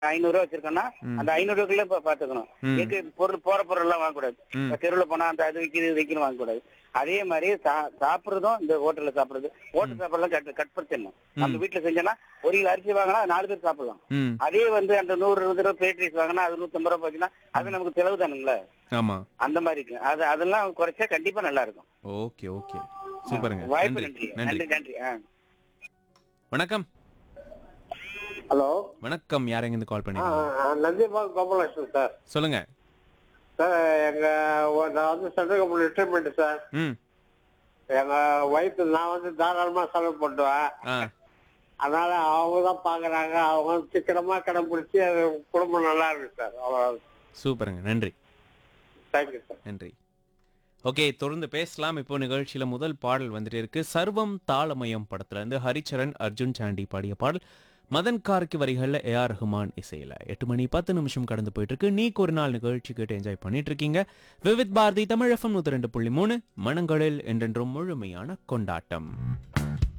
ஐநூறு ரூபா வச்சிருக்கோம்னா ம். அந்த ஐநூறு ரூபாய்க்குள்ள இப்ப பாத்துக்கணும் ம். எங்க பொருள் போற பொருள் எல்லாம் வாங்கக்கூடாது ம். இப்ப தெருவுல போனா அந்த அது விற்கிது இது விற்கணும் வாங்கக்கூடாது அதே மாதிரி சா- சாப்பிடுறதும் இந்த ஹோட்டல்ல சாப்பிடுறது ஹோட்டல் சாப்பாடுலாம் கட் கட் பண்ணிடணும் நம்ம வீட்டுல செஞ்சோம்னா ஒரு கிலோ அரிசி வாங்கினா நாலு பேர் சாப்பிடலாம் ம் அதே வந்து அந்த நூறு இருபது ரூபா பிளேட் ரைஸ் வாங்கினா அது நூத்தம்பது ரூபா போச்சுன்னா அது நமக்கு செலவு தானுங்களே ஆமா அந்த மாதிரி இருக்கு அது அதெல்லாம் குறைச்சா கண்டிப்பா நல்லா இருக்கும் ஓகே ஓகே சூப்பருங்க வாய்ப்பு நன்றி நன்றி நன்றி நன்றி நன்றி ஆ வணக்கம் ஹலோ வணக்கம் யார் இருந்து கால் பண்ணி நந்திபா கோபாலகிருஷ்ணன் சார் சொல்லுங்க சார் எங்க ஒ- நான் வந்து சென்ட்ரல் கம்பெனி ரிட்டைர்மெண்ட் சார் ம் எங்க ஒய்ஃப் நான் வந்து தாராளமா செலவு பண்ணுவேன் ஆ அதனால அவங்க தான் பாக்குறாங்க அவங்க வந்து சிக்கனமா கடைபிடிச்சு அது குடும்பம் நல்லா இருக்கு சார் அவ்வளோ சூப்பருங்க நன்றி தேங்க்யூ சார் நன்றி ஓகே தொடர்ந்து பேசலாம் இப்போ நிகழ்ச்சியில முதல் பாடல் வந்துட்டு இருக்கு சர்வம் தாளமயம் படத்துல இருந்து ஹரிச்சரன் அர்ஜுன் சாண்டி பாடிய பாடல் மதன் கார்கி வரிகள்ல ஏ ஆர் ரஹ்மான் இசையில எட்டு மணி பத்து நிமிஷம் கடந்து போயிட்டு இருக்கு நீக்கு ஒரு நாள் நிகழ்ச்சி கேட்டு என்ஜாய் பண்ணிட்டு இருக்கீங்க விவித் பாரதி தமிழ் எஃப்எம் நூத்தி ரெண்டு புள்ளி மூணு மனங்களில் என்றென்றும் முழுமையான கொண்டாட்டம்